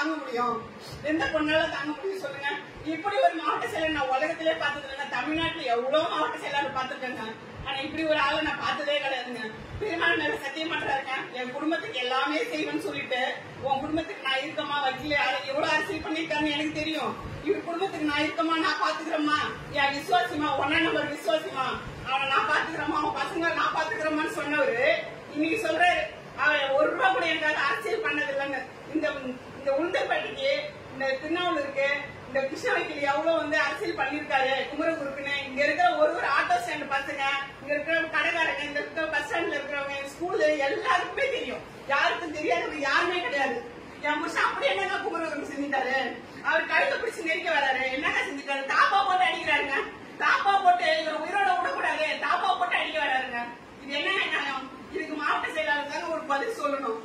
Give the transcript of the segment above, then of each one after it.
தாங்க முடியும் எந்த பொண்ணால தாங்க முடியும் சொல்லுங்க இப்படி ஒரு மாவட்ட செயலர் நான் உலகத்திலே பார்த்தது இல்லைங்க தமிழ்நாட்டுல எவ்வளவு மாவட்ட செயலாளர் பார்த்திருக்கேங்க ஆனா இப்படி ஒரு ஆளை நான் பார்த்ததே கிடையாதுங்க பெருமாள் மேல சத்தியம் பண்றாருங்க என் குடும்பத்துக்கு எல்லாமே செய்வேன்னு சொல்லிட்டு உன் குடும்பத்துக்கு நான் இருக்கமா வக்கீல எவ்வளவு அரசியல் பண்ணிருக்காருன்னு எனக்கு தெரியும் இவர் குடும்பத்துக்கு நான் இருக்கமா நான் பாத்துக்கிறேம்மா என் விசுவாசிமா ஒன்னா நம்பர் விசுவாசிமா அவனை நான் பாத்துக்கிறேம்மா அவன் பசங்க நான் பாத்துக்கிறேம்மான்னு சொன்னவரு இன்னைக்கு சொல்றாரு அவன் ஒரு ரூபா கூட எனக்காக அரசியல் பண்ணது இல்லைங்க இந்த இந்த உளுந்தப்பட்டிக்கு இந்த திருநாவூருக்கு இந்த கிருஷ்ணவைக்கில் எவ்வளவு வந்து அரசியல் பண்ணிருக்காரு குமரகுருக்குன்னு இங்க இருக்கிற ஒரு ஒரு ஆட்டோ ஸ்டாண்ட் பசங்க இங்க இருக்கிற கடைக்காரங்க இந்த இருக்கிற பஸ் ஸ்டாண்ட்ல இருக்கிறவங்க ஸ்கூல்ல எல்லாருக்குமே தெரியும் யாருக்கும் தெரியாதது யாருமே கிடையாது என் புருஷன் அப்படி என்னங்க குமரகுரு செஞ்சுட்டாரு அவர் கழுத்தை பிடிச்சு நெருக்க வராரு என்னங்க செஞ்சுட்டாரு தாப்பா போட்டு அடிக்கிறாருங்க தாப்பா போட்டு இவர் உயிரோட விடக்கூடாது தாப்பா போட்டு அடிக்க வராருங்க இது என்ன நியாயம் இதுக்கு மாவட்ட செயலாளருக்காக ஒரு பதில் சொல்லணும்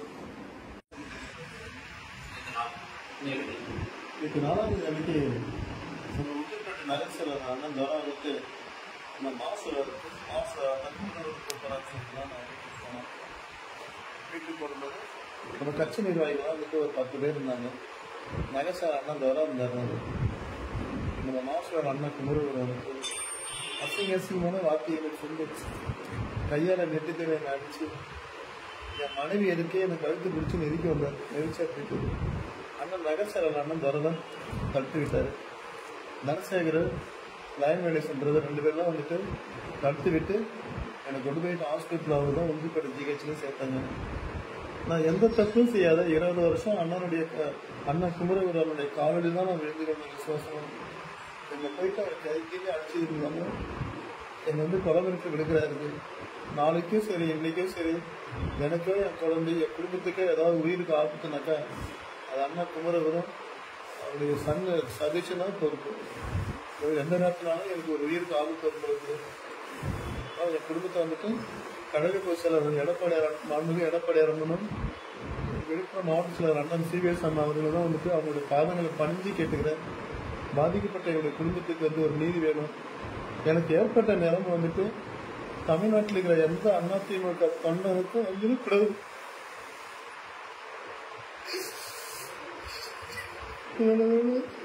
இதுக்கு நாலாவது அன்னைக்கு நம்ம உத்திரப்பட்ட நகர்சலர் அண்ணன் தரம் வந்துட்டு நம்ம மாசு மாசு தன்மூலருக்கு போகிறான்னு நான் வீட்டுக்கு போனேன் வீட்டுக்கு போகும்போது நம்ம கட்சி நிர்வாகிகளாம் வந்துட்டு ஒரு பத்து பேர் இருந்தாங்க நகர்சார் அண்ணன் தரம் இருந்தார் நம்ம மாசோட அண்ணன் குமரவர் வந்துட்டு அசிங்க அசிங்கமான வார்த்தைகளை சொல்லி கையால் நெட்டுக்கரை அடிச்சு என் மனைவி எதுக்கே எனக்கு கழுத்து பிடிச்சி நெருக்கி வந்தார் நெரிச்சா போயிட்டு அண்ணன் நகர்சரன் அண்ணன் துரதான் தடுத்து விட்டார் தனசேகர் லைன் வேலை சொல்றது ரெண்டு பேரும் வந்துட்டு தடுத்து விட்டு எனக்கு கொண்டு போயிட்டு ஹாஸ்பிட்டல் தான் உந்திப்பட்ட ஜிஹெச்சில் சேர்த்தாங்க நான் எந்த தப்பும் செய்யாத இருபது வருஷம் அண்ணனுடைய க- அண்ணன் குமரகுரனுடைய காவலில் தான் நான் விழுந்து கொண்ட விசுவாசம் என்னை போயிட்டு அவர் கைக்கு அடிச்சிருந்தாங்க என்னை வந்து குளமிற்கு விடுக்கிறாரு நாளைக்கும் சரி இன்னைக்கும் சரி எனக்கோ என் குழந்தை என் குடும்பத்துக்கோ ஏதாவது உயிருக்கு ஆபத்துனாக்கா அது அண்ணா குமரகுரம் அவருடைய சன் சதீஷனா பொறுப்பு அவர் எந்த நேரத்தினாலும் எனக்கு ஒரு உயிருக்கு ஆபத்து வரும்போது அதாவது என் குடும்பத்தை வந்துட்டு கடலுக்கு போய் செலவர் எடப்பாடி மாண்புமிகு எடப்பாடி அரங்கனும் விழுப்புரம் மாவட்ட செயலர் அண்ணன் சிபிஎஸ் அண்ணா அவர்கள் தான் வந்துட்டு அவங்களுடைய பாதங்களை பணிஞ்சு கேட்டுக்கிறேன் பாதிக்கப்பட்ட என்னுடைய குடும்பத்துக்கு வந்து ஒரு நீதி வேணும் எனக்கு ஏற்பட்ட நிலைமை வந்துட்டு தமிழ்நாட்டில் இருக்கிற எந்த அதிமுக தொண்டனுக்கும் இருக்கக்கூடாது இதனால